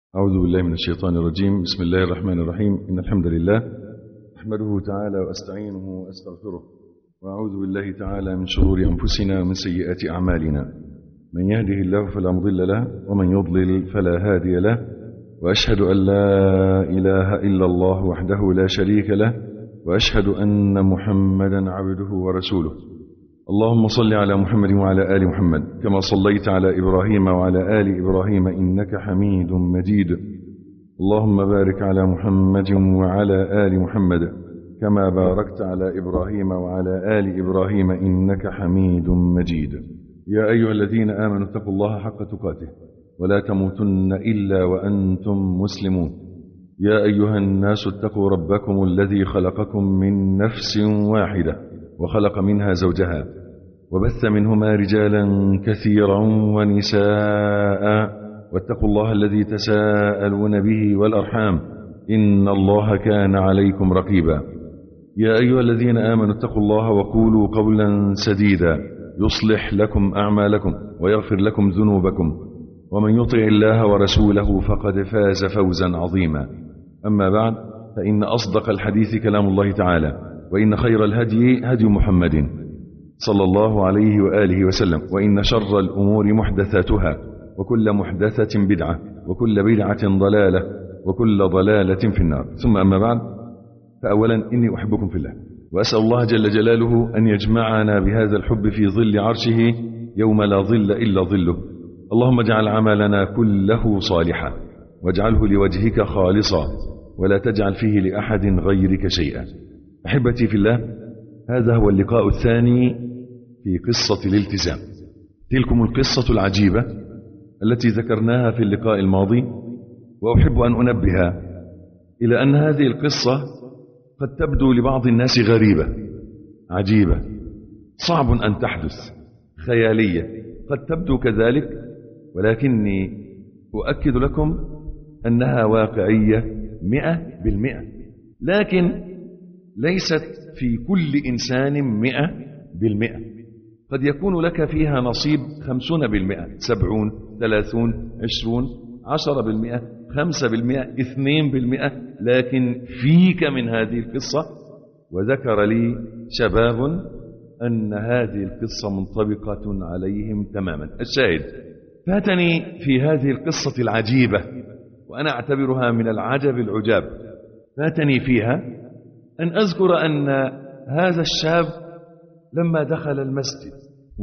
أعوذ بالله من الشيطان الرجيم بسم الله الرحمن الرحيم إن الحمد لله أحمده تعالى وأستعينه وأستغفره وأعوذ بالله تعالى من شرور أنفسنا ومن سيئات أعمالنا من يهده الله فلا مضل له ومن يضلل فلا هادي له وأشهد أن لا إله إلا الله وحده لا شريك له وأشهد أن محمدا عبده ورسوله اللهم صل على محمد وعلى آل محمد كما صليت على إبراهيم وعلى آل إبراهيم إنك حميد مجيد اللهم بارك على محمد وعلى آل محمد كما باركت على إبراهيم وعلى آل إبراهيم إنك حميد مجيد يا أيها الذين آمنوا اتقوا الله حق تقاته ولا تموتن إلا وأنتم مسلمون يا أيها الناس اتقوا ربكم الذي خلقكم من نفس واحدة وخلق منها زوجها وبث منهما رجالا كثيرا ونساء واتقوا الله الذي تساءلون به والأرحام إن الله كان عليكم رقيبا يا أيها الذين آمنوا اتقوا الله وقولوا قولا سديدا يصلح لكم أعمالكم ويغفر لكم ذنوبكم ومن يطع الله ورسوله فقد فاز فوزا عظيما أما بعد فإن أصدق الحديث كلام الله تعالى وإن خير الهدي هدي محمد صلى الله عليه وآله وسلم وإن شر الأمور محدثاتها وكل محدثة بدعة وكل بدعة ضلالة وكل ضلالة في النار ثم أما بعد فأولا إني أحبكم في الله وأسأل الله جل جلاله أن يجمعنا بهذا الحب في ظل عرشه يوم لا ظل إلا ظله اللهم اجعل عملنا كله صالحا واجعله لوجهك خالصا ولا تجعل فيه لأحد غيرك شيئا أحبتي في الله هذا هو اللقاء الثاني في قصة الالتزام تلكم القصة العجيبة التي ذكرناها في اللقاء الماضي وأحب أن أنبه إلى أن هذه القصة قد تبدو لبعض الناس غريبة عجيبة صعب أن تحدث خيالية قد تبدو كذلك ولكني أؤكد لكم أنها واقعية مئة بالمئة لكن ليست في كل إنسان مئة بالمئة قد يكون لك فيها نصيب خمسون بالمئة سبعون ثلاثون عشرون عشرة بالمئة خمسة بالمئة اثنين بالمئة لكن فيك من هذه القصة وذكر لي شباب أن هذه القصة منطبقة عليهم تماما الشاهد فاتني في هذه القصة العجيبة وأنا أعتبرها من العجب العجاب فاتني فيها أن أذكر أن هذا الشاب لما دخل المسجد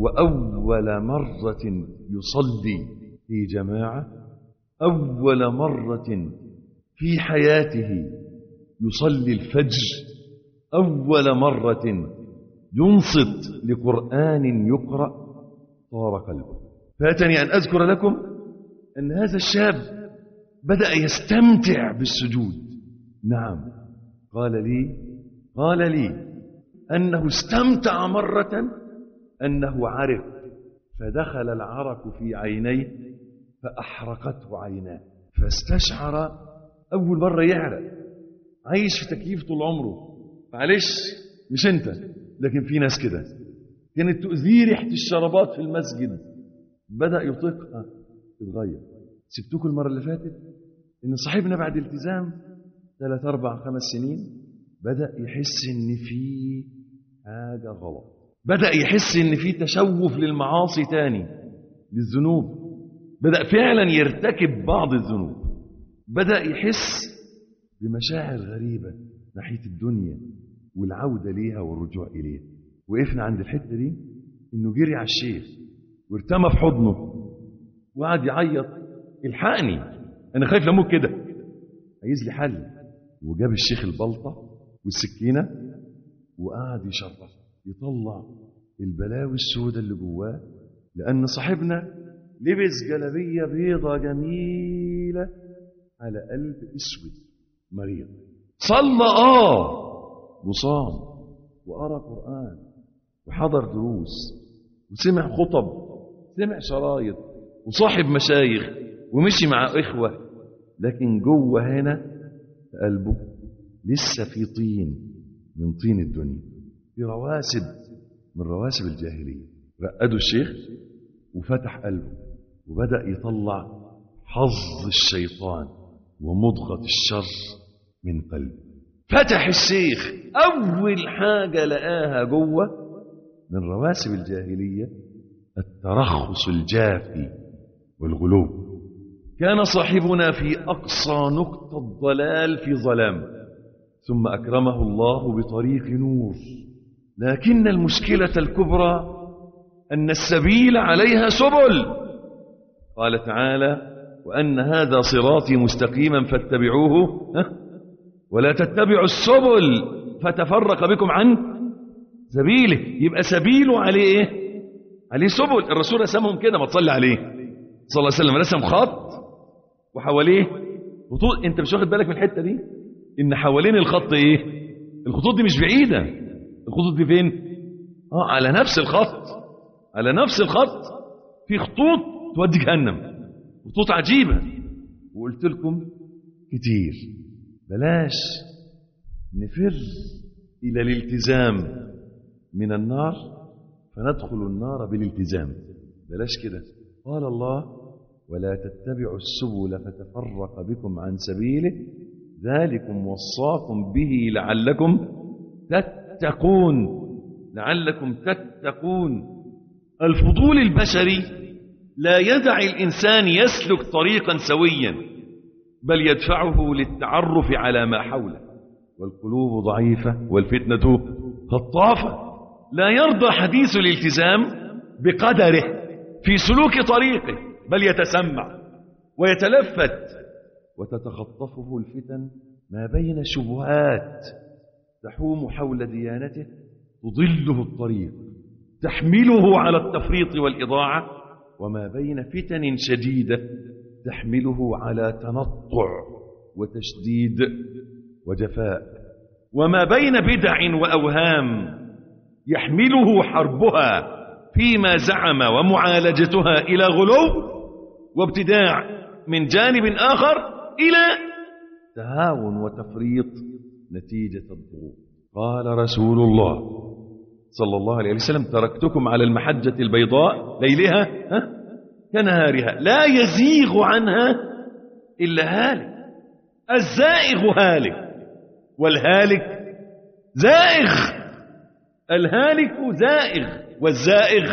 وأول مرة يصلي في جماعة أول مرة في حياته يصلي الفجر أول مرة ينصت لقرآن يقرأ طار قلبه فاتني أن أذكر لكم أن هذا الشاب بدأ يستمتع بالسجود نعم قال لي قال لي أنه استمتع مرة أنه عرق فدخل العرق في عينيه فأحرقته عيناه فاستشعر أول مرة يعرق عايش في تكييف طول عمره معلش مش أنت لكن في ناس كده كانت تؤذيه ريحة الشرابات في المسجد بدأ يطيقها تتغير سبتكم المرة اللي فاتت إن صاحبنا بعد التزام ثلاث أربع خمس سنين بدأ يحس إن في حاجة غلط بدأ يحس إن في تشوف للمعاصي تاني للذنوب بدأ فعلا يرتكب بعض الذنوب بدأ يحس بمشاعر غريبة ناحية الدنيا والعودة ليها والرجوع إليها وقفنا عند الحتة دي إنه جري على الشيخ وارتمى في حضنه وقعد يعيط الحقني أنا خايف لموت كده عايز لي حل وجاب الشيخ البلطة والسكينة وقعد يشرح يطلع البلاوي السوداء اللي جواه لأن صاحبنا لبس جلبية بيضة جميلة على قلب اسود مريض صلى اه وصام وقرا قرآن وحضر دروس وسمع خطب سمع شرايط وصاحب مشايخ ومشي مع إخوة لكن جوه هنا في قلبه لسه في طين من طين الدنيا في رواسب من رواسب الجاهلية رقدوا الشيخ وفتح قلبه وبدأ يطلع حظ الشيطان ومضغة الشر من قلب فتح الشيخ أول حاجة لقاها جوه من رواسب الجاهلية الترخص الجافي والغلو كان صاحبنا في أقصى نقطة الضلال في ظلام ثم أكرمه الله بطريق نور لكن المشكلة الكبرى أن السبيل عليها سبل قال تعالى وأن هذا صراطي مستقيما فاتبعوه ولا تتبعوا السبل فتفرق بكم عن سبيله يبقى سبيله عليه ايه عليه سبل الرسول رسمهم كده ما تصلي عليه صلى الله عليه وسلم رسم خط وحواليه خطوط انت مش واخد بالك من الحته دي ان حوالين الخط ايه الخطوط دي مش بعيده الخطوط دي فين اه على نفس الخط على نفس الخط في خطوط تودي جهنم خطوط عجيبه وقلت لكم كتير بلاش نفر الى الالتزام من النار فندخل النار بالالتزام بلاش كده قال الله ولا تتبعوا السبل فتفرق بكم عن سبيله ذلكم وصاكم به لعلكم تتقون لعلكم تتقون الفضول البشري لا يدع الإنسان يسلك طريقا سويا بل يدفعه للتعرف على ما حوله والقلوب ضعيفة والفتنة خطافة لا يرضى حديث الالتزام بقدره في سلوك طريقه بل يتسمع ويتلفت وتتخطفه الفتن ما بين شبهات تحوم حول ديانته تضله الطريق تحمله على التفريط والإضاعة وما بين فتن شديدة تحمله على تنطع وتشديد وجفاء وما بين بدع وأوهام يحمله حربها فيما زعم ومعالجتها إلى غلو وابتداع من جانب آخر إلى تهاون وتفريط نتيجة الضغوط قال رسول الله صلى الله عليه وسلم تركتكم على المحجة البيضاء ليلها ها كنهارها لا يزيغ عنها إلا هالك الزائغ هالك والهالك زائغ الهالك زائغ والزائغ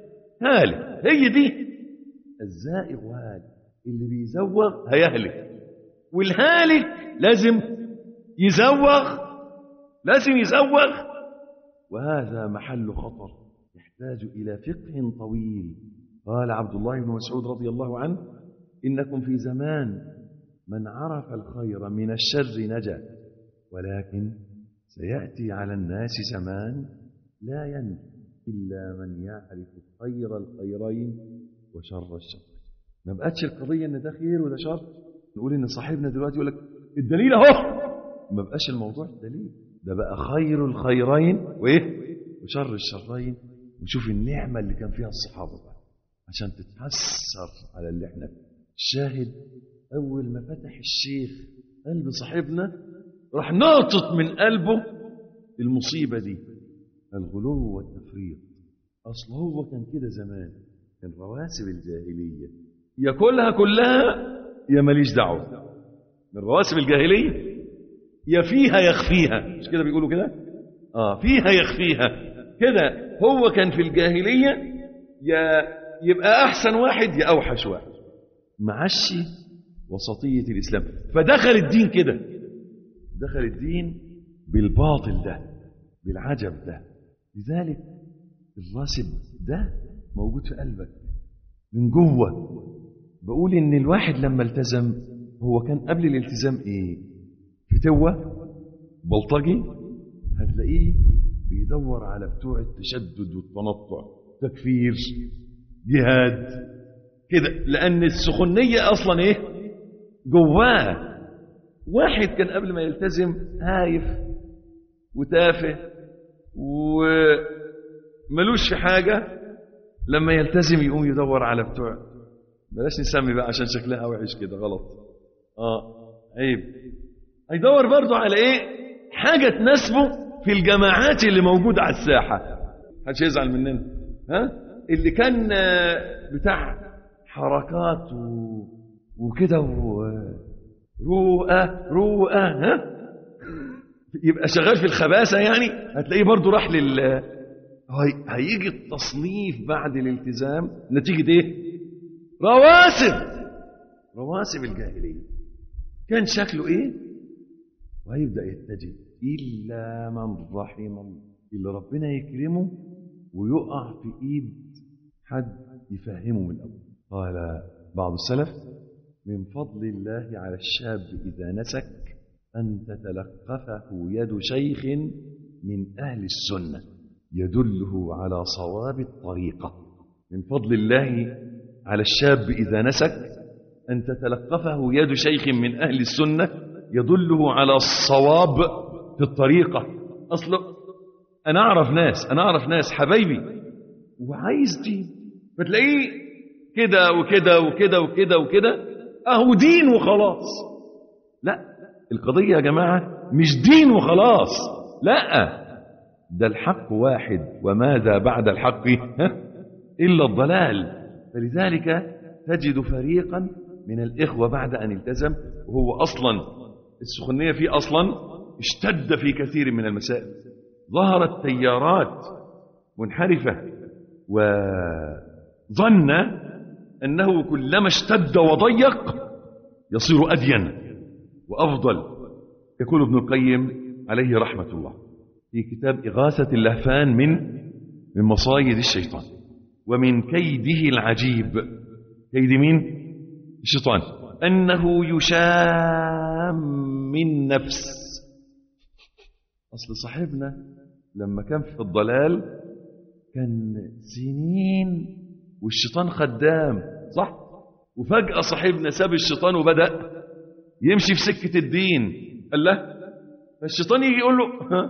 هالك هي دي الزائغ هالك اللي بيزوغ هيهلك والهالك لازم يزوغ لازم يزوغ وهذا محل خطر يحتاج إلى فقه طويل قال عبد الله بن مسعود رضي الله عنه إنكم في زمان من عرف الخير من الشر نجا ولكن سيأتي على الناس زمان لا ينجو إلا من يعرف خير الخيرين وشر الشر ما بقتش القضية إن ده خير وده شر نقول إن صاحبنا دلوقتي يقول لك الدليل أهو ما بقاش الموضوع الدليل ده بقى خير الخيرين وإيه وشر الشرين وشوف النعمة اللي كان فيها الصحابة بقى عشان تتحسر على اللي احنا فيه الشاهد أول ما فتح الشيخ قلب صاحبنا راح ناطط من قلبه المصيبة دي الغلو والتفريط أصل هو كان كده زمان كان رواسب الجاهلية ياكلها كلها يا ماليش دعوة من رواسب الجاهلية يا فيها يخفيها مش كده بيقولوا كده اه فيها يخفيها كده هو كان في الجاهلية يا يبقى أحسن واحد يا أوحش واحد معشي وسطية الإسلام فدخل الدين كده دخل الدين بالباطل ده بالعجب ده لذلك الراسب ده موجود في قلبك من جوه بقول ان الواحد لما التزم هو كان قبل الالتزام ايه فتوة بلطجي هتلاقيه بيدور على بتوع التشدد والتنطع تكفير جهاد كده لان السخونيه اصلا ايه جواه واحد كان قبل ما يلتزم هايف وتافه وملوش في حاجة لما يلتزم يقوم يدور على بتوع بلاش نسمي بقى عشان شكلها وحش كده غلط اه عيب هيدور برضه على ايه حاجة تناسبه في الجماعات اللي موجودة على الساحة محدش يزعل مننا ها اللي كان بتاع حركات و... وكده و... روقة روقة ها يبقى شغال في الخباثة يعني هتلاقيه برضه راح لل هي... هيجي التصنيف بعد الالتزام نتيجة ايه رواسب رواسب الجاهلية كان شكله ايه وهيبدأ يتجه إلا من رحم الله اللي ربنا يكرمه ويقع في إيد حد يفهمه من الأول قال بعض السلف من فضل الله على الشاب إذا نسك أن تتلقفه يد شيخ من أهل السنة يدله على صواب الطريقة من فضل الله على الشاب إذا نسك أن تتلقفه يد شيخ من أهل السنة يدله على الصواب في الطريقة أصل أنا أعرف ناس أنا أعرف ناس حبايبي وعايز دين فتلاقيه كده وكده وكده وكده وكده أهو دين وخلاص لا القضية يا جماعة مش دين وخلاص لا ده الحق واحد وماذا بعد الحق ها؟ إلا الضلال فلذلك تجد فريقا من الإخوة بعد أن التزم وهو أصلا السخنية فيه أصلا اشتد في كثير من المسائل ظهرت تيارات منحرفة وظن أنه كلما اشتد وضيق يصير أدين وأفضل يقول ابن القيم عليه رحمة الله في كتاب إغاثة اللهفان من من مصايد الشيطان ومن كيده العجيب كيد مين؟ الشيطان أنه يشام من نفس أصل صاحبنا لما كان في الضلال كان سنين والشيطان خدام صح وفجأة صاحبنا ساب الشيطان وبدأ يمشي في سكة الدين قال له فالشيطان يجي يقول له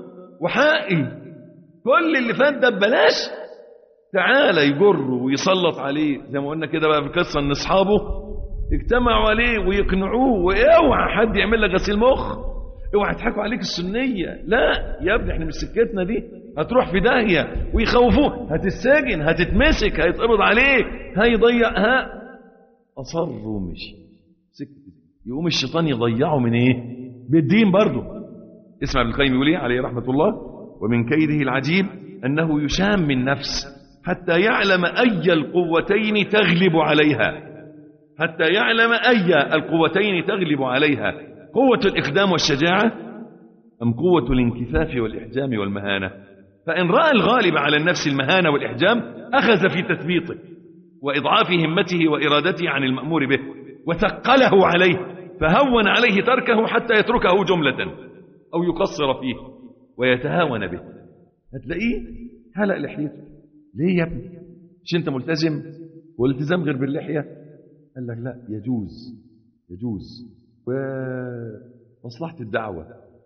وحقي كل اللي فات ده ببلاش تعالى يجره ويسلط عليه زي ما قلنا كده بقى في قصه ان اصحابه اجتمعوا عليه ويقنعوه واوعى حد يعمل لك غسيل مخ اوعى يضحكوا عليك السنيه لا يا ابني احنا مش سكتنا دي هتروح في داهيه ويخوفوه هتتسجن هتتمسك هيتقبض عليك هيضيع ها اصر ومشي سكت يقوم الشيطان يضيعه من ايه بالدين برضه اسمع ابن القيم يقول ايه عليه رحمه الله ومن كيده العجيب انه يشام من نفس حتى يعلم اي القوتين تغلب عليها حتى يعلم اي القوتين تغلب عليها قوه الاقدام والشجاعه ام قوه الانكفاف والاحجام والمهانه فان راى الغالب على النفس المهانه والاحجام اخذ في تثبيطه واضعاف همته وارادته عن المامور به وثقله عليه فهون عليه تركه حتى يتركه جمله او يقصر فيه ويتهاون به هتلاقيه حلق لحيته ليه يا ابني مش انت ملتزم والالتزام غير باللحيه قال لك لا يجوز يجوز ومصلحه الدعوه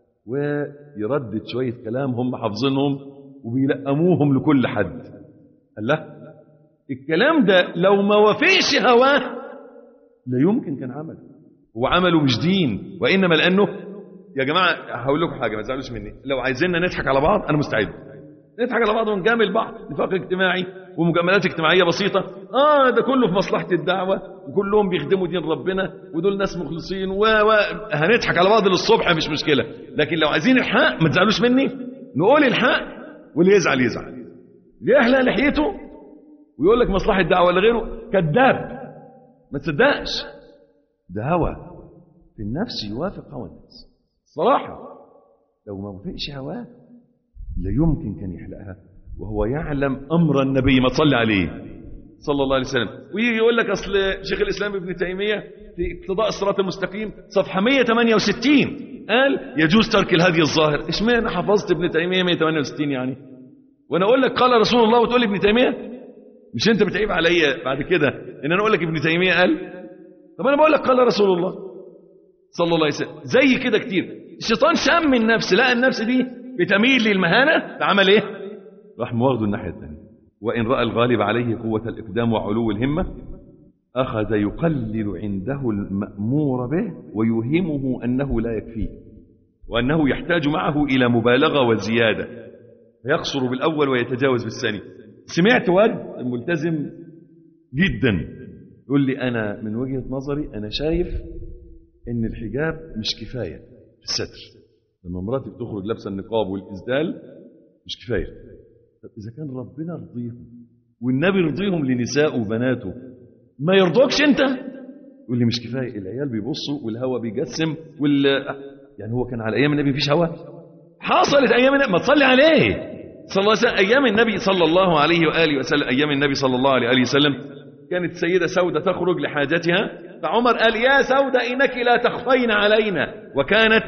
ويردد شويه كلام هم حافظينهم وبيلقموهم لكل حد قال لا الكلام ده لو ما وافقش هواه لا يمكن كان عمله هو عمله مش دين وانما لانه يا جماعه هقول لكم حاجه ما تزعلوش مني لو عايزيننا نضحك على بعض انا مستعد نضحك على بعض ونجامل بعض نفاق اجتماعي ومجاملات اجتماعيه بسيطه اه ده كله في مصلحه الدعوه وكلهم بيخدموا دين ربنا ودول ناس مخلصين و, و... هنضحك على بعض للصبح مش مشكله لكن لو عايزين الحق ما تزعلوش مني نقول الحق واللي يزعل يزعل يحلق لحيته ويقول لك مصلحه الدعوه ولا غيره كذاب ما تصدقش ده هوى في النفس يوافق هوى النفس صراحه لو ما وافقش هواه لا يمكن كان يحلقها وهو يعلم امر النبي ما تصلي عليه صلى الله عليه وسلم ويجي يقول لك اصل شيخ الاسلام ابن تيميه في اقتضاء الصراط المستقيم صفحه 168 قال يجوز ترك الهدي الظاهر اشمعنى حفظت ابن تيميه 168 يعني وانا اقول لك قال رسول الله وتقول لي ابن تيميه مش انت بتعيب عليا بعد كده ان انا اقول لك ابن تيميه قال طب انا بقول لك قال رسول الله صلى الله عليه وسلم زي كده كتير الشيطان شم النفس لقى النفس دي بتميل للمهانة فعمل ايه راح مواخده الناحية الثانية وإن رأى الغالب عليه قوة الإقدام وعلو الهمة أخذ يقلل عنده المأمور به ويوهمه أنه لا يكفيه وأنه يحتاج معه إلى مبالغة وزيادة فيقصر بالأول ويتجاوز بالثاني سمعت واد ملتزم جدا يقول لي أنا من وجهة نظري أنا شايف ان الحجاب مش كفايه في الستر لما مراتي بتخرج لابسه النقاب والاسدال مش كفايه طب اذا كان ربنا رضيهم والنبي رضيهم لنسائه وبناته ما يرضوكش انت يقول لي مش كفايه العيال بيبصوا والهوا بيجسم وال يعني هو كان على ايام النبي مفيش هوا حصلت ايام النبي ما تصلي عليه صلى الله عليه وسلم ايام النبي صلى الله عليه واله وسلم ايام النبي صلى الله عليه واله وسلم كانت السيده سوده تخرج لحاجتها فعمر قال يا سوده انك لا تخفين علينا وكانت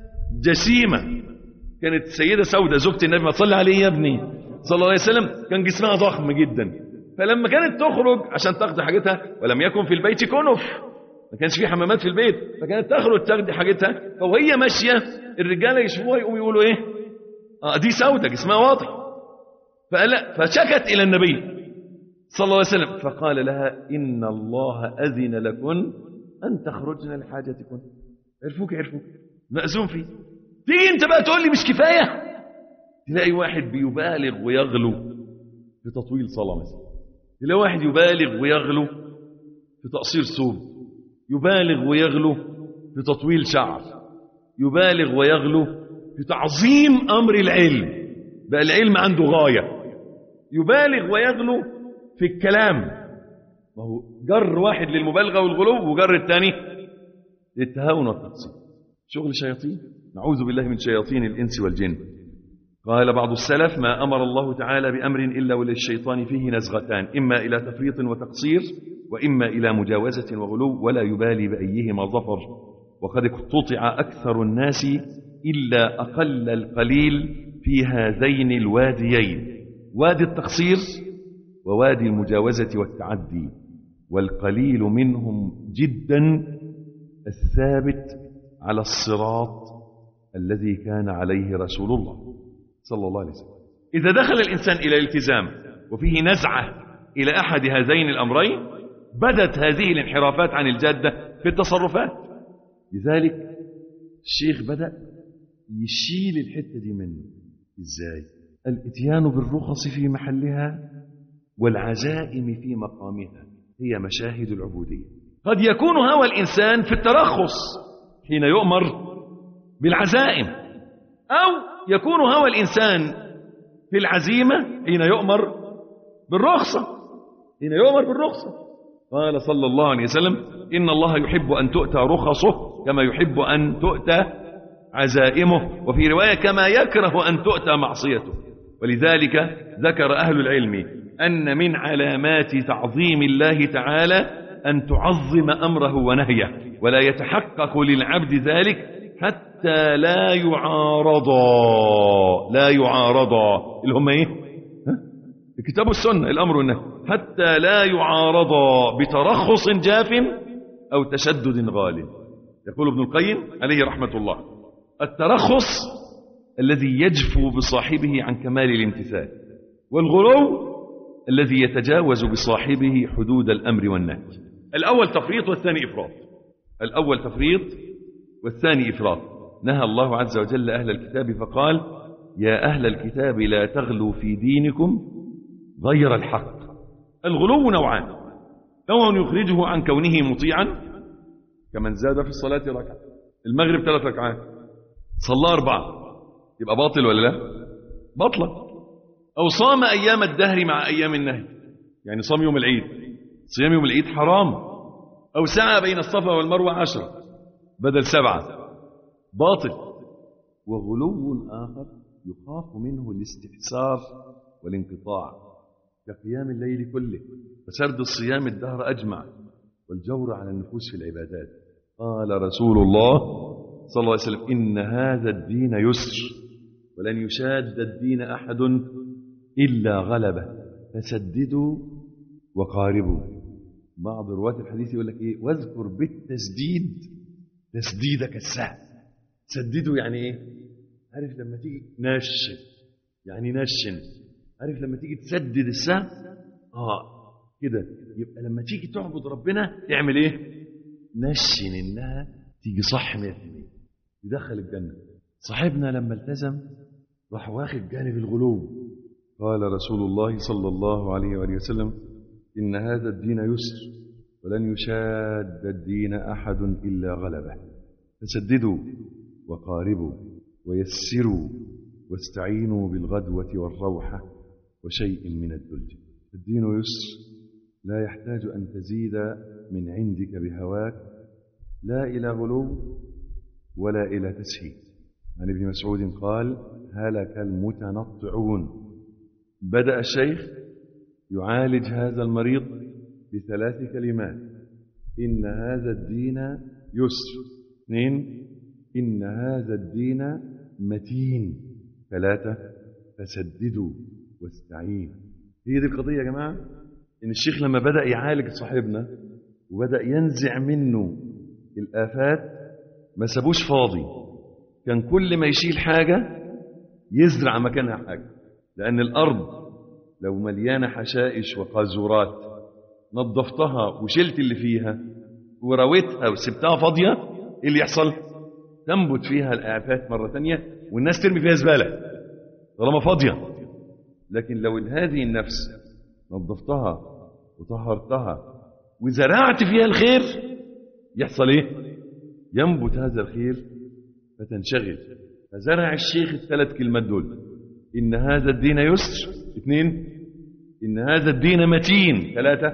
جسيمه كانت السيده سوده زوجة النبي ما تصلي عليه يا ابني صلى الله عليه وسلم كان جسمها ضخم جدا فلما كانت تخرج عشان تقضي حاجتها ولم يكن في البيت كنف ما كانش في حمامات في البيت فكانت تخرج تقضي حاجتها فوهي ماشيه الرجاله يشوفوها يقوموا يقولوا ايه اه دي سودة جسمها واضح فقال فشكت الى النبي صلى الله عليه وسلم فقال لها ان الله اذن لكن ان تخرجن لحاجتكن عرفوك عرفوك مأذون فيه تيجي انت بقى تقول لي مش كفايه تلاقي واحد بيبالغ ويغلو في تطويل صلاه مثلا تلاقي واحد يبالغ ويغلو في تقصير ثوب يبالغ ويغلو في تطويل شعر يبالغ ويغلو في تعظيم امر العلم بقى العلم عنده غايه يبالغ ويغلو في الكلام ما هو جر واحد للمبالغه والغلو وجر الثاني للتهاون والتقصير شغل شياطين نعوذ بالله من شياطين الانس والجن قال بعض السلف ما امر الله تعالى بامر الا وللشيطان فيه نزغتان اما الى تفريط وتقصير واما الى مجاوزه وغلو ولا يبالي بايهما ظفر وقد اقتطع اكثر الناس الا اقل القليل في هذين الواديين وادي التقصير ووادي المجاوزه والتعدي والقليل منهم جدا الثابت على الصراط الذي كان عليه رسول الله صلى الله عليه وسلم إذا دخل الإنسان إلى الالتزام وفيه نزعة إلى أحد هذين الأمرين بدت هذه الانحرافات عن الجادة في التصرفات لذلك الشيخ بدأ يشيل الحتة دي منه إزاي الاتيان بالرخص في محلها والعزائم في مقامها هي مشاهد العبودية قد يكون هوى الإنسان في الترخص حين يؤمر بالعزائم أو يكون هوى الإنسان في العزيمة حين يؤمر بالرخصة حين يؤمر بالرخصة قال صلى الله عليه وسلم إن الله يحب أن تؤتى رخصه كما يحب أن تؤتى عزائمه وفي رواية كما يكره أن تؤتى معصيته ولذلك ذكر أهل العلم أن من علامات تعظيم الله تعالى أن تعظم أمره ونهيه ولا يتحقق للعبد ذلك حتى لا يعارضا لا يعارضا اللي هم ايه ها؟ الكتاب والسنة الأمر والنهي حتى لا يعارضا بترخص جاف أو تشدد غال يقول ابن القيم عليه رحمة الله الترخص الذي يجفو بصاحبه عن كمال الامتثال والغلو الذي يتجاوز بصاحبه حدود الأمر والنهي الأول تفريط والثاني إفراط الأول تفريط والثاني إفراط نهى الله عز وجل أهل الكتاب فقال يا أهل الكتاب لا تغلوا في دينكم غير الحق الغلو نوعان نوع يخرجه عن كونه مطيعا كمن زاد في الصلاة ركعة المغرب ثلاث ركعات صلى أربعة يبقى باطل ولا لا باطلة أو صام أيام الدهر مع أيام النهي يعني صام يوم العيد صيام يوم العيد حرام أو سعى بين الصفا والمروة عشرة بدل سبعة باطل وغلو آخر يخاف منه الاستحسار والانقطاع كقيام الليل كله وسرد الصيام الدهر أجمع والجور على النفوس في العبادات قال رسول الله صلى الله عليه وسلم إن هذا الدين يسر ولن يشاد الدين أحد إلا غلبه فسددوا وقاربوا بعض رواة الحديث يقول لك إيه واذكر بالتسديد تسديدك السهل سددوا يعني إيه عارف لما تيجي نشن يعني نشن عارف لما تيجي تسدد السهم اه كده يبقى لما تيجي تعبد ربنا تعمل ايه نشن انها تيجي صح 100% يدخل الجنه صاحبنا لما التزم راح واخد جانب الغلو قال رسول الله صلى الله عليه وآله وسلم إن هذا الدين يسر ولن يشاد الدين أحد إلا غلبه فسددوا وقاربوا ويسروا واستعينوا بالغدوة والروحة وشيء من الدلج الدين يسر لا يحتاج أن تزيد من عندك بهواك لا إلى غلو ولا إلى تسهيل عن ابن مسعود قال هلك المتنطعون بدأ الشيخ يعالج هذا المريض بثلاث كلمات إن هذا الدين يسر اثنين إن هذا الدين متين ثلاثة فسددوا واستعينوا هي دي القضية يا جماعة إن الشيخ لما بدأ يعالج صاحبنا وبدأ ينزع منه الآفات ما سابوش فاضي كان كل ما يشيل حاجة يزرع مكانها حاجة لأن الأرض لو مليانة حشائش وقاذورات نظفتها وشلت اللي فيها ورويتها وسبتها فاضية ايه اللي يحصل تنبت فيها الآفات مرة تانية والناس ترمي فيها زبالة طالما فاضية لكن لو هذه النفس نظفتها وطهرتها وزرعت فيها الخير يحصل ايه ينبت هذا الخير فتنشغل فزرع الشيخ الثلاث كلمات دول إن هذا الدين يسر اثنين إن هذا الدين متين ثلاثة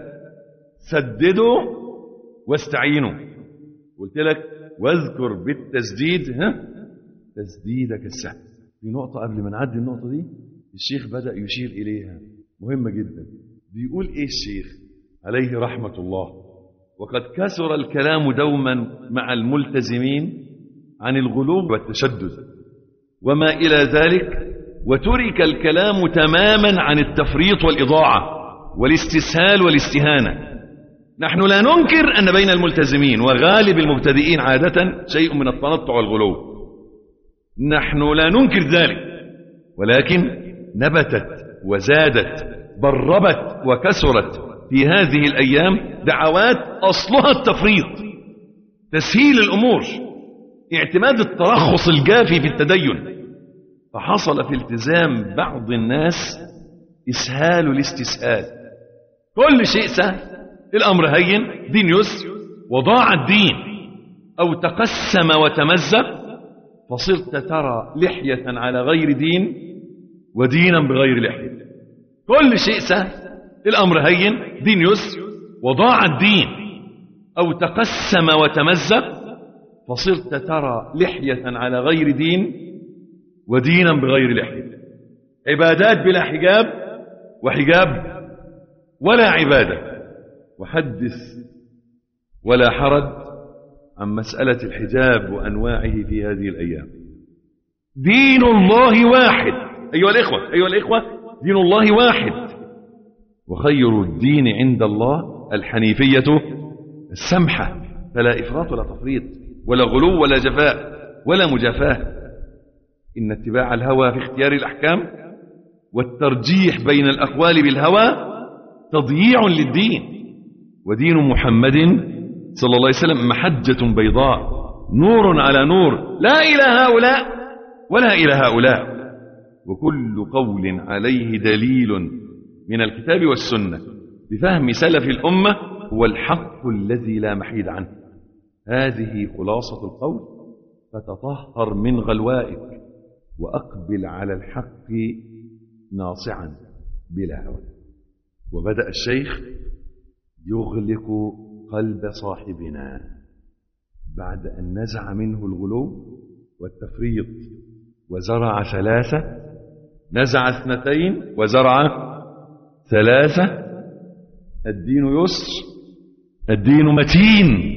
سددوا واستعينوا قلت لك واذكر بالتسديد ها تسديدك السهل في نقطة قبل ما نعدي النقطة دي الشيخ بدأ يشير إليها مهمة جدا بيقول إيه الشيخ عليه رحمة الله وقد كثر الكلام دوما مع الملتزمين عن الغلو والتشدد وما إلى ذلك وترك الكلام تماما عن التفريط والإضاعة والاستسهال والاستهانة نحن لا ننكر أن بين الملتزمين وغالب المبتدئين عادة شيء من التنطع والغلو نحن لا ننكر ذلك ولكن نبتت وزادت بربت وكسرت في هذه الأيام دعوات أصلها التفريط تسهيل الأمور اعتماد الترخص الجافي في التدين فحصل في التزام بعض الناس إسهال الاستسهال كل شيء سهل الأمر هين دين يسر وضاع الدين أو تقسم وتمزق فصرت ترى لحية على غير دين ودينا بغير لحية كل شيء سهل الأمر هين دين يسر وضاع الدين أو تقسم وتمزق فصرت ترى لحية على غير دين ودينا بغير لحية عبادات بلا حجاب وحجاب ولا عبادة وحدث ولا حرج عن مسألة الحجاب وأنواعه في هذه الأيام دين الله واحد أيها الإخوة أيها الإخوة دين الله واحد وخير الدين عند الله الحنيفية السمحة فلا إفراط ولا تفريط ولا غلو ولا جفاء ولا مجافاة إن اتباع الهوى في اختيار الأحكام والترجيح بين الأقوال بالهوى تضييع للدين ودين محمد صلى الله عليه وسلم محجة بيضاء نور على نور لا إلى هؤلاء ولا إلى هؤلاء وكل قول عليه دليل من الكتاب والسنة بفهم سلف الأمة هو الحق الذي لا محيد عنه هذه خلاصة القول فتطهر من غلوائك وأقبل على الحق ناصعا بلا هوى وبدأ الشيخ يغلق قلب صاحبنا بعد أن نزع منه الغلو والتفريط وزرع ثلاثة نزع اثنتين وزرع ثلاثة الدين يسر الدين متين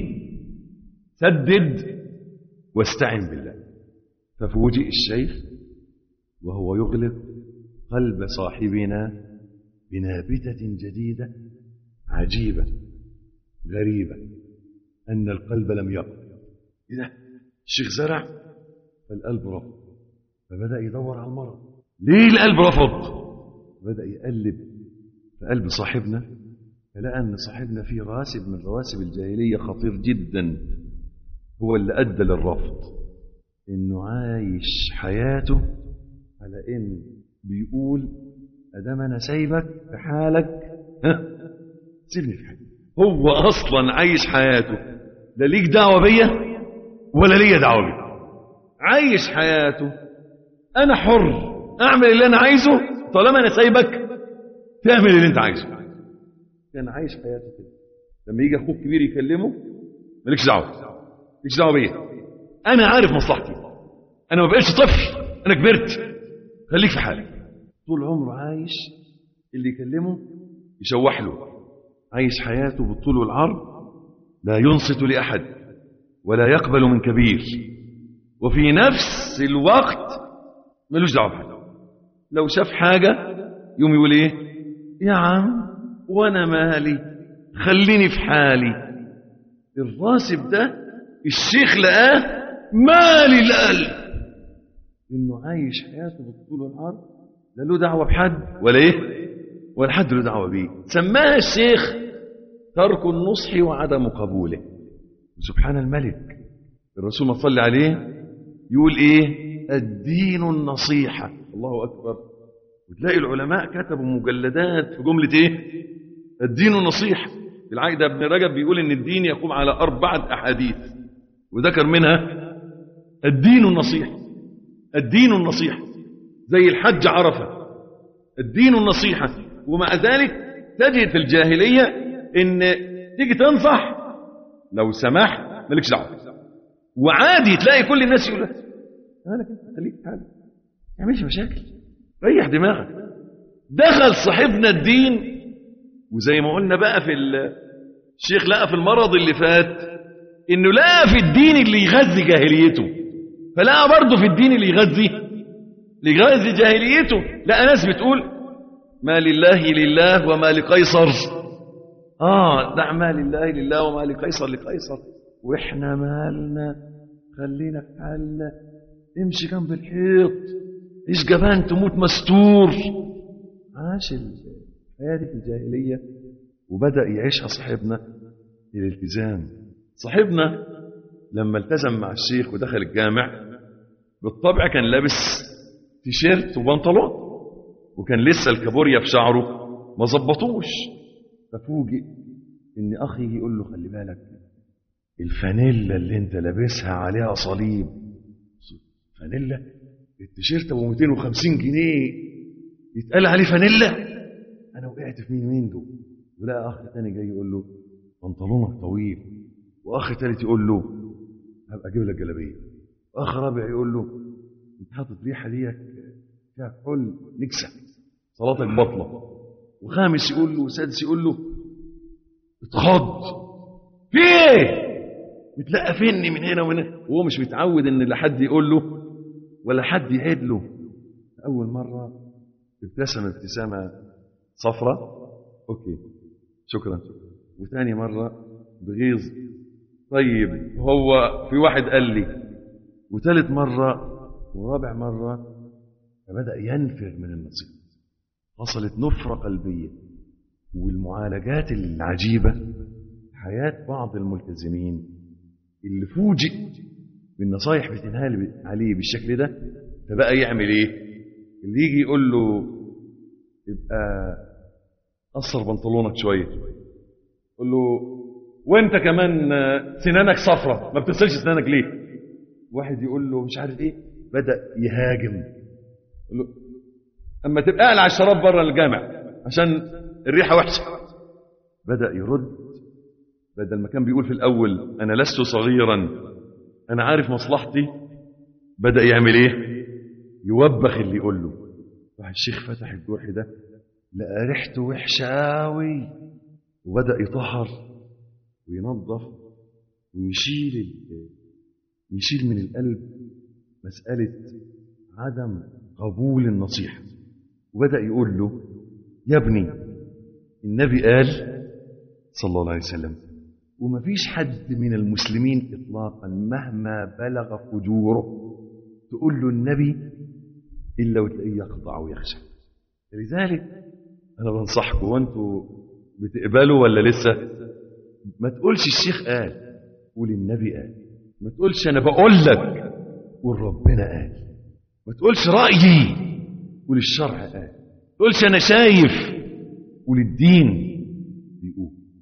سدد واستعن بالله ففوجئ الشيخ وهو يغلق قلب صاحبنا بنابتة جديدة عجيبة غريبة أن القلب لم يقل إذا الشيخ زرع فالقلب رفض فبدأ يدور على المرض ليه القلب رفض بدأ يقلب في قلب صاحبنا فلقى أن صاحبنا فيه راسب من رواسب الجاهلية خطير جدا هو اللي أدى للرفض إنه عايش حياته على إن بيقول أدام أنا سايبك في حالك ها سيبني في حالي هو اصلا عايش حياته لا ليك دعوه بيا ولا ليا دعوه بيا عايش حياته انا حر اعمل اللي انا عايزه طالما انا سايبك تعمل اللي انت عايزه كان عايش حياته كده لما يجي اخوك كبير يكلمه مالكش دعوه مالكش دعوه بيا انا عارف مصلحتي انا ما بقيتش طفل انا كبرت خليك في حالك طول عمره عايش اللي يكلمه يشوح له عايش حياته بالطول والعرض لا ينصت لاحد ولا يقبل من كبير وفي نفس الوقت ملوش دعوه بحد لو شاف حاجه يوم يقول ايه يا عم وانا مالي خليني في حالي الراسب ده الشيخ لقاه مالي القلب انه عايش حياته بالطول والعرض لا له دعوه بحد ولا ايه ولا حد له دعوه بيه سماها الشيخ ترك النصح وعدم قبوله سبحان الملك الرسول ما صلى عليه يقول ايه الدين النصيحه الله اكبر وتلاقي العلماء كتبوا مجلدات في جمله ايه الدين النصيحه العقد ابن رجب بيقول ان الدين يقوم على اربعه احاديث وذكر منها الدين النصيحه الدين النصيحه زي الحج عرفه الدين النصيحه ومع ذلك تجد في الجاهليه ان تيجي تنصح لو سمحت مالكش دعوه وعادي تلاقي كل الناس يقول لك مالك انت خليك في حالك ما تعملش مشاكل ريح دماغك دخل صاحبنا الدين وزي ما قلنا بقى في الشيخ لقى في المرض اللي فات انه لقى في الدين اللي يغذي جاهليته فلقى برضه في الدين اللي يغذي اللي يغذي جاهليته لقى ناس بتقول ما لله لله وما لقيصر اه دع ما لله لله وما لقيصر لقيصر واحنا مالنا خلينا في حالنا امشي جنب الحيط ايش جبان تموت مستور عاش الحياه دي في الجاهليه وبدا يعيشها صاحبنا الالتزام صاحبنا لما التزم مع الشيخ ودخل الجامع بالطبع كان لابس تيشيرت وبنطلون وكان لسه الكابوريا في شعره ما ظبطوش ففوجئ ان اخي يقول له خلي بالك الفانيلا اللي انت لابسها عليها صليب فانيلا التيشيرت ابو 250 جنيه يتقال عليه فانيلا انا وقعت في مين مين دول ولا اخ تاني جاي يقول له بنطلونك طويل واخ تالت يقول له هبقى اجيب لك جلابيه واخ رابع يقول له انت حاطط ريحه ديك فيها كحول نكسه صلاتك بطله وخامس يقول له وسادس يقول له اتخض في ايه متلقفني من هنا ومن هنا وهو مش متعود ان لا حد يقول له ولا حد يعيد له اول مره ابتسم ابتسامه صفرة اوكي شكرا وثاني مره بغيظ طيب هو في واحد قال لي وثالث مره ورابع مره فبدا ينفر من النصيب حصلت نفره قلبيه والمعالجات العجيبه حياه بعض الملتزمين اللي فوجئ بالنصايح بتنهال عليه بالشكل ده فبقى يعمل ايه اللي يجي يقول له يبقى قصر بنطلونك شويه يقول له وانت كمان سنانك صفرة ما بتغسلش سنانك ليه واحد يقول له مش عارف ايه بدا يهاجم يقول له اما تبقى قاعد على الشراب بره الجامع عشان الريحه وحشه بدا يرد بدل ما كان بيقول في الاول انا لست صغيرا انا عارف مصلحتي بدا يعمل ايه يوبخ اللي يقول له راح الشيخ فتح الجرح ده لقى ريحته وحشه قوي وبدا يطهر وينظف ويشيل يشيل من القلب مساله عدم قبول النصيحه وبدا يقول له يا ابني النبي قال صلى الله عليه وسلم وما فيش حد من المسلمين اطلاقا مهما بلغ فجوره تقول له النبي الا وتلاقيه يخضع ويخشى لذلك انا بنصحكم وانتوا بتقبلوا ولا لسه ما تقولش الشيخ قال قول النبي قال ما تقولش انا بقول لك قول ربنا قال ما تقولش رايي قول الشرع قال ما تقولش انا شايف قول الدين بيقول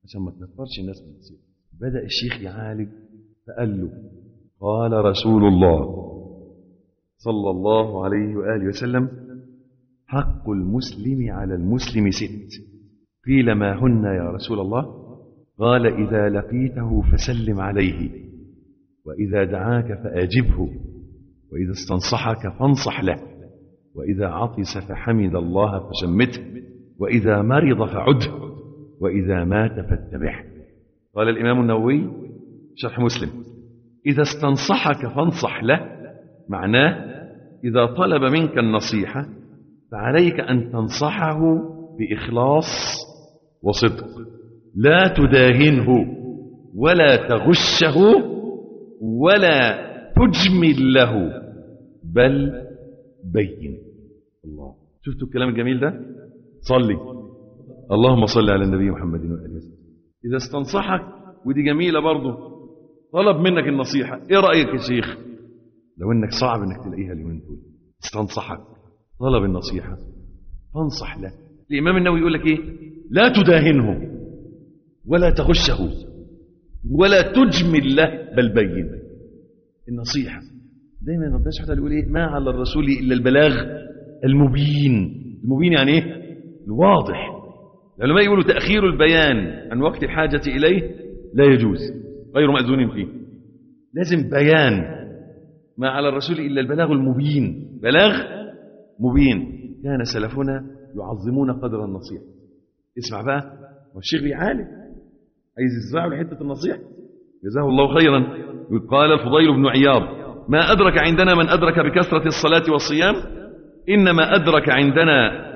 عشان ما تنفرش الناس بالنصيحة بدأ الشيخ يعالج فقال له قال رسول الله صلى الله عليه وآله وسلم حق المسلم على المسلم ست قيل ما هن يا رسول الله قال إذا لقيته فسلم عليه وإذا دعاك فأجبه وإذا استنصحك فانصح له وإذا عطس فحمد الله فشمته وإذا مرض فعده وإذا مات فاتبعه قال الإمام النووي شرح مسلم إذا استنصحك فانصح له معناه إذا طلب منك النصيحة فعليك أن تنصحه بإخلاص وصدق لا تداهنه ولا تغشه ولا تجمل له بل بين الله شفتوا الكلام الجميل ده صلي اللهم صل على النبي محمد وآله وسلم إذا استنصحك ودي جميلة برضه طلب منك النصيحة إيه رأيك يا شيخ لو إنك صعب إنك تلاقيها اليومين دول استنصحك طلب النصيحة فانصح له الإمام النووي يقول لك إيه لا تداهنه ولا تغشه ولا تجمل له بل بين النصيحة دايما ربنا سبحانه وتعالى يقول ايه ما على الرسول الا البلاغ المبين المبين يعني ايه الواضح العلماء يقولوا تأخير البيان عن وقت الحاجة إليه لا يجوز غير مأذون فيه لازم بيان ما على الرسول إلا البلاغ المبين بلاغ مبين كان سلفنا يعظمون قدر النصيحة اسمع بقى والشيخ بيعالج عايز يزرعه لحتة النصيحة جزاه الله خيرا قال الفضيل بن عياض ما أدرك عندنا من أدرك بكثرة الصلاة والصيام إنما أدرك عندنا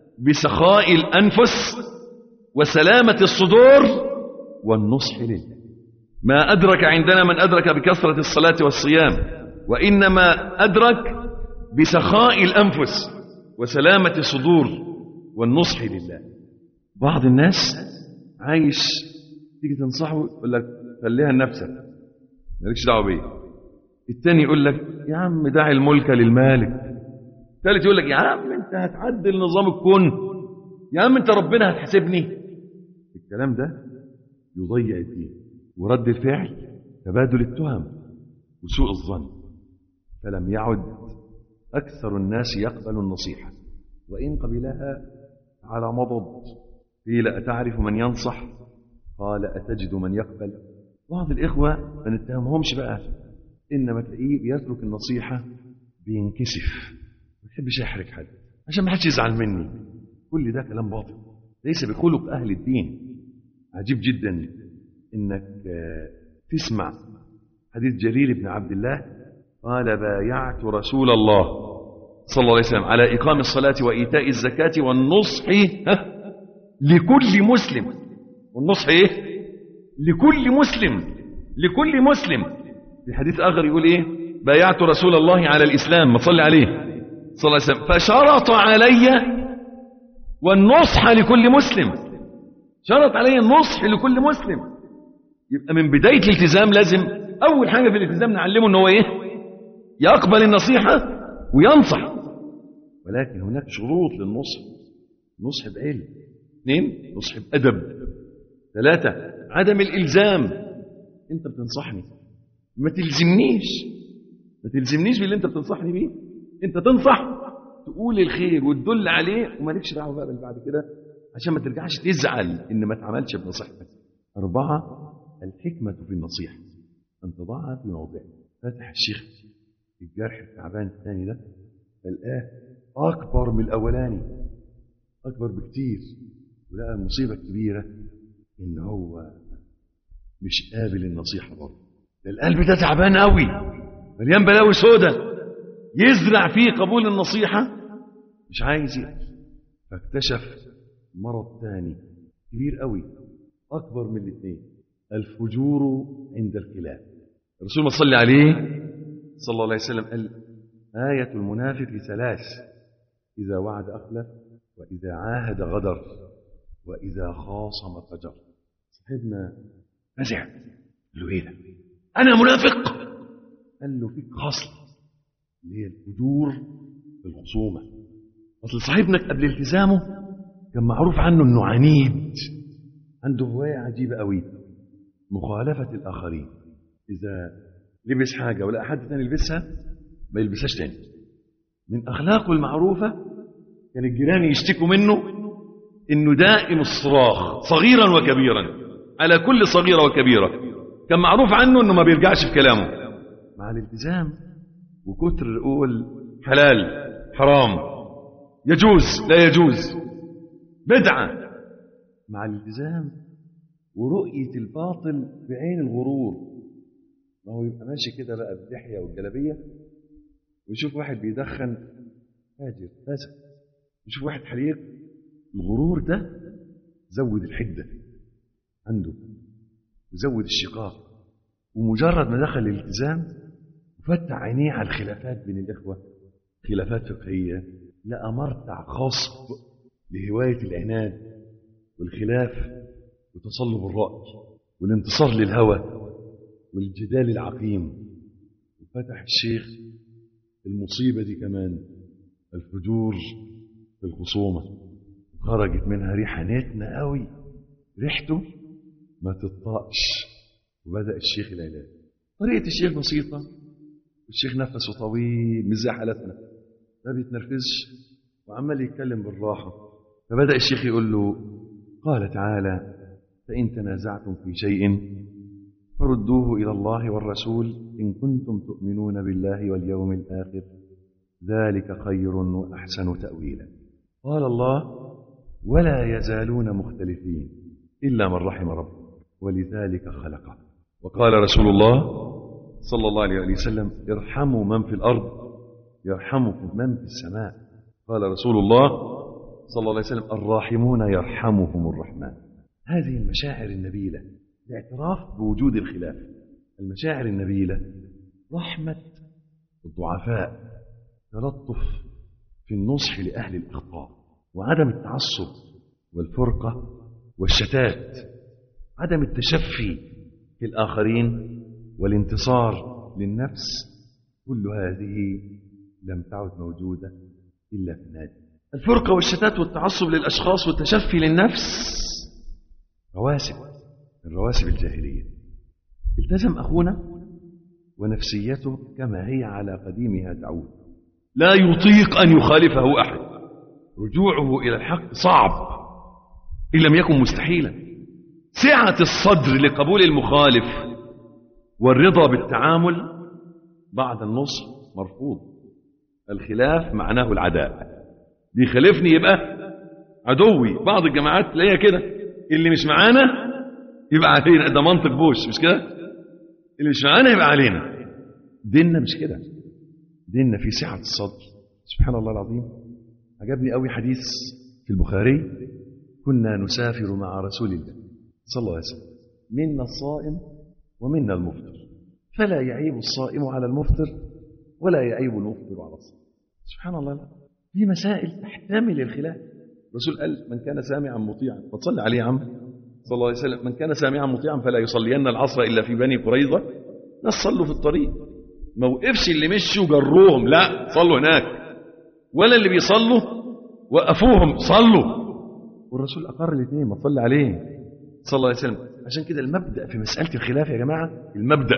بسخاء الأنفس وسلامة الصدور والنصح لله ما أدرك عندنا من أدرك بكثرة الصلاة والصيام وإنما أدرك بسخاء الأنفس وسلامة الصدور والنصح لله بعض الناس عايش تيجي تنصحه يقول لك خليها لنفسك مالكش دعوه بيه التاني يقول لك يا عم دع الملك للمالك الثالث يقول لك يا عم انت هتعدل نظام الكون يا عم انت ربنا هتحاسبني الكلام ده يضيع الدين ورد الفعل تبادل التهم وسوء الظن فلم يعد أكثر الناس يقبل النصيحة وإن قبلها على مضض قيل أتعرف من ينصح قال أتجد من يقبل بعض الإخوة ما نتهمهمش بقى إنما تلاقيه بيترك النصيحة بينكسف ما بيحبش يحرج حد عشان ما حدش يزعل مني كل ده كلام باطل ليس بخلق أهل الدين عجيب جدا إنك تسمع حديث جرير بن عبد الله قال بايعت رسول الله صلى الله عليه وسلم على إقام الصلاة وإيتاء الزكاة والنصح لكل مسلم والنصح إيه لكل مسلم لكل مسلم في حديث آخر يقول إيه بايعت رسول الله على الإسلام ما صلي عليه صلى الله عليه وسلم فشرط علي والنصح لكل مسلم شرط علي النصح لكل مسلم يبقى من بداية الالتزام لازم أول حاجة في الالتزام نعلمه أنه إيه يقبل النصيحة وينصح ولكن هناك شروط للنصح نصح بعلم اثنين نصح بأدب ثلاثة عدم الإلزام أنت بتنصحني ما تلزمنيش ما تلزمنيش باللي أنت بتنصحني بيه أنت تنصح تقول الخير وتدل عليه ومالكش دعوه بقى بعد كده عشان ما ترجعش تزعل ان ما اتعملش بنصيحتك أربعة الحكمة في النصيحة أن تضعها في موضعها فتح الشيخ الجرح التعبان الثاني ده الآه أكبر من الأولاني أكبر بكتير ولقى المصيبة الكبيرة إن هو مش قابل النصيحة برضه ده القلب ده تعبان قوي مليان بلاوي سودة يزرع فيه قبول النصيحة مش عايز يقبل فاكتشف مرض ثاني كبير قوي أكبر من الاثنين الفجور عند الكلاب الرسول ما صلى عليه صلى الله عليه وسلم قال آية المنافق ثلاث إذا وعد أخلف وإذا عاهد غدر وإذا خاصم فجر صاحبنا فزع قال له إيه ده أنا منافق قال له فيك خصل اللي هي الفجور في الخصومة أصل صاحبنا قبل التزامه كان معروف عنه أنه عنيد عنده هواية عجيبة قوي مخالفة الآخرين إذا لبس حاجة ولا حد تاني يلبسها ما يلبسهاش تاني من أخلاقه المعروفة كان الجيران يشتكوا منه إنه دائم الصراخ صغيرا وكبيرا على كل صغيرة وكبيرة كان معروف عنه إنه ما بيرجعش في كلامه مع الالتزام وكتر يقول حلال حرام يجوز لا يجوز بدعة مع الالتزام ورؤية الباطل بعين الغرور ما هو يبقى ماشي كده بقى باللحية والجلابية ويشوف واحد بيدخن فاجر فاسق يشوف واحد حليق الغرور ده زود الحدة عنده وزود الشقاق ومجرد ما دخل الالتزام وفتح عينيه على الخلافات بين الإخوة خلافات فقهية لقى مرتع خصب لهواية العناد والخلاف وتصلب الرأي والانتصار للهوى والجدال العقيم وفتح الشيخ المصيبة دي كمان الفجور في الخصومة خرجت منها ريحة نتنة قوي ريحته ما تطاقش وبدأ الشيخ العلاج طريقة الشيخ بسيطة الشيخ نفسه طويل مش زي حالتنا ما بيتنرفزش وعمال يتكلم بالراحة فبدأ الشيخ يقول له قال تعالى فإن تنازعتم في شيء فردوه إلى الله والرسول إن كنتم تؤمنون بالله واليوم الآخر ذلك خير وأحسن تأويلا قال الله ولا يزالون مختلفين إلا من رحم ربه ولذلك خلقه وقال رسول الله صلى الله عليه وسلم ارحموا من في الأرض يرحمكم من في السماء قال رسول الله صلى الله عليه وسلم الراحمون يرحمهم الرحمن هذه المشاعر النبيلة الاعتراف بوجود الخلاف المشاعر النبيلة رحمة الضعفاء تلطف في النصح لأهل الأخطاء وعدم التعصب والفرقة والشتات عدم التشفي في الآخرين والانتصار للنفس كل هذه لم تعد موجودة إلا في النادي الفرقة والشتات والتعصب للأشخاص والتشفي للنفس رواسب من رواسب الجاهلية التزم أخونا ونفسيته كما هي على قديمها تعود لا يطيق أن يخالفه أحد رجوعه إلى الحق صعب إن لم يكن مستحيلا سعة الصدر لقبول المخالف والرضا بالتعامل بعد النصح مرفوض الخلاف معناه العداء بيخالفني يبقى عدوي بعض الجماعات تلاقيها كده اللي مش معانا يبقى علينا ده منطق بوش مش كده اللي مش معانا يبقى علينا ديننا مش كده ديننا في سعة الصدر سبحان الله العظيم عجبني قوي حديث في البخاري كنا نسافر مع رسول الله صلى الله عليه وسلم منا الصائم ومنا المفطر فلا يعيب الصائم على المفطر ولا يعيب المفطر على الصائم سبحان الله لا. في مسائل تحتمل الخلاف الرسول قال من كان سامعا مطيعا فتصلي عليه يا عم صلى الله عليه وسلم من كان سامعا مطيعا فلا يصلين العصر الا في بني قريظه ناس صلوا في الطريق ما وقفش اللي مشوا جروهم لا صلوا هناك ولا اللي بيصلوا وقفوهم صلوا والرسول اقر الاثنين ما تصلي عليه صلى الله عليه وسلم عشان كده المبدا في مساله الخلاف يا جماعه المبدا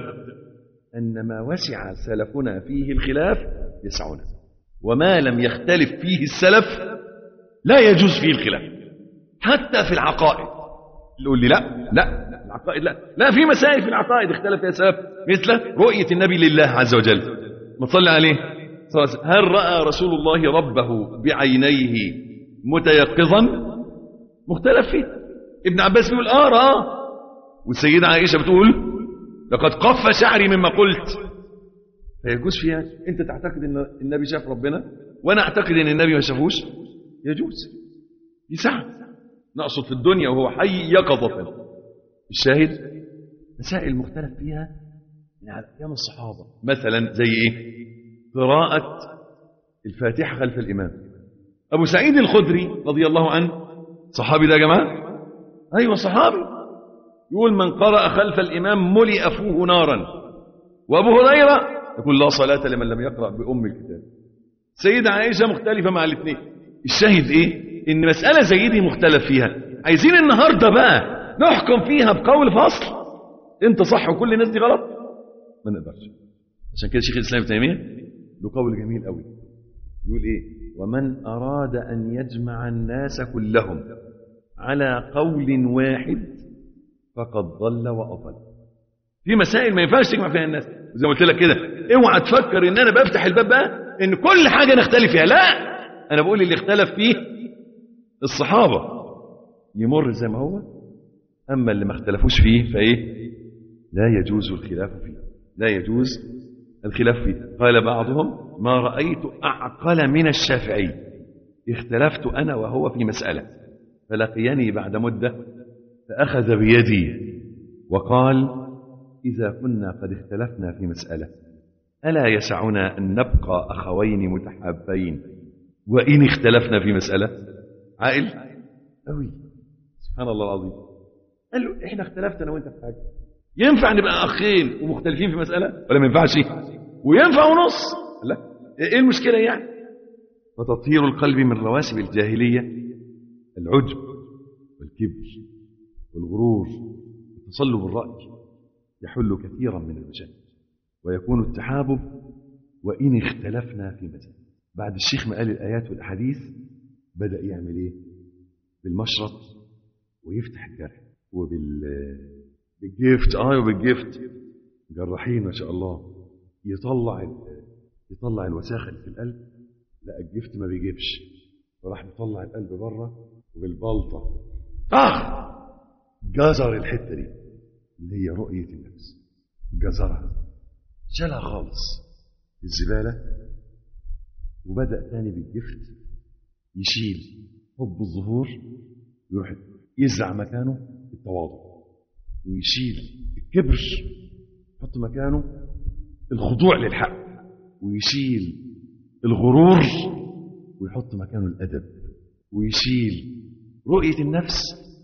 ان ما وسع سلفنا فيه الخلاف يسعنا وما لم يختلف فيه السلف لا يجوز فيه الخلاف حتى في العقائد يقول لي لا لا العقائد لا لا في مسائل في العقائد اختلف فيها السلف مثل رؤية النبي لله عز وجل ما تصلي عليه صلى الله عليه وسلم. هل رأى رسول الله ربه بعينيه متيقظا مختلف فيه ابن عباس بيقول اه رأى والسيدة عائشة بتقول لقد قف شعري مما قلت فيجوز فيها انت تعتقد ان النبي شاف ربنا وانا اعتقد ان النبي ما شافوش يجوز يسعى نقصد في الدنيا وهو حي يقظة الشاهد مسائل مختلف فيها من على ايام الصحابة مثلا زي ايه قراءة الفاتحة خلف الامام ابو سعيد الخدري رضي الله عنه صحابي ده يا جماعة ايوه صحابي يقول من قرأ خلف الامام ملئ فوه نارا وابو هريرة يقول لا صلاة لمن لم يقرأ بأم الكتاب سيدة عائشة مختلفة مع الاثنين الشاهد ايه ان مسألة زي دي مختلف فيها عايزين النهاردة بقى نحكم فيها بقول فصل انت صح وكل الناس دي غلط ما نقدرش عشان كده شيخ الاسلام ابن تيميه له قول جميل قوي يقول ايه ومن اراد ان يجمع الناس كلهم على قول واحد فقد ضل واضل في مسائل ما ينفعش تجمع فيها الناس زي ما قلت لك كده اوعى تفكر ان انا بفتح الباب بقى ان كل حاجه نختلف فيها لا انا بقول اللي اختلف فيه الصحابه يمر زي ما هو اما اللي ما اختلفوش فيه فايه لا يجوز الخلاف فيه لا يجوز الخلاف فيه قال بعضهم ما رايت اعقل من الشافعي اختلفت انا وهو في مساله فلقيني بعد مده فاخذ بيدي وقال إذا كنا قد اختلفنا في مسألة ألا يسعنا أن نبقى أخوين متحابين وإن اختلفنا في مسألة عائل أوي سبحان الله العظيم قال له إحنا اختلفت أنا وأنت في حاجة ينفع نبقى أخين ومختلفين في مسألة ولا ما ينفعش وينفع ونص لا إيه المشكلة يعني فتطهير القلب من رواسب الجاهلية العجب والكبر والغرور وتصلب الرأي يحل كثيرا من المشاكل ويكون التحابب وإن اختلفنا في مسألة بعد الشيخ ما قال الآيات والأحاديث بدأ يعمل إيه بالمشرط ويفتح الجرح وبال بالجيفت اه وبالجيفت جراحين ما شاء الله يطلع ال... يطلع الوساخه اللي في القلب لا الجيفت ما بيجيبش فراح مطلع القلب بره وبالبلطه اه جزر الحته دي اللي هي رؤية النفس جزرها شالها خالص الزبالة وبدأ تاني بالجفت يشيل حب الظهور يروح يزرع مكانه التواضع ويشيل الكبر يحط مكانه الخضوع للحق ويشيل الغرور ويحط مكانه الأدب ويشيل رؤية النفس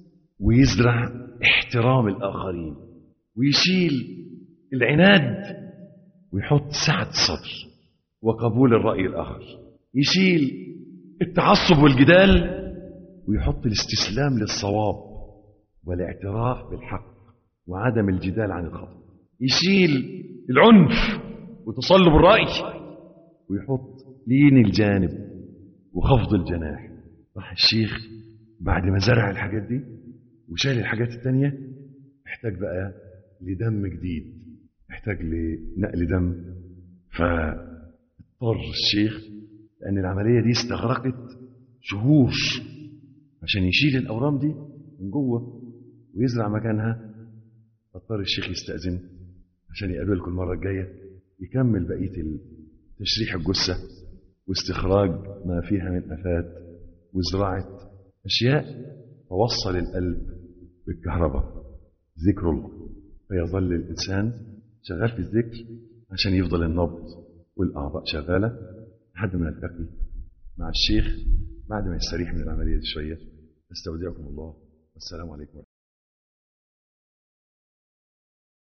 ويزرع احترام الآخرين ويشيل العناد ويحط سعة الصدر وقبول الرأي الآخر يشيل التعصب والجدال ويحط الاستسلام للصواب والاعتراف بالحق وعدم الجدال عن الخطأ يشيل العنف وتصلب الرأي ويحط لين الجانب وخفض الجناح راح الشيخ بعد ما زرع الحاجات دي وشال الحاجات التانية محتاج بقى لدم جديد محتاج لنقل دم فاضطر الشيخ لأن العملية دي استغرقت شهور عشان يشيل الأورام دي من جوه ويزرع مكانها اضطر الشيخ يستأذن عشان يقابلكم المرة الجاية يكمل بقية تشريح الجثة واستخراج ما فيها من آفات وزراعة أشياء توصل القلب بالكهرباء ذكر الله فيظل الإنسان شغال في الذكر عشان يفضل النبض والأعضاء شغالة لحد ما نلتقي مع الشيخ بعد ما يستريح من العملية دي شوية استودعكم الله والسلام عليكم ورحمة الله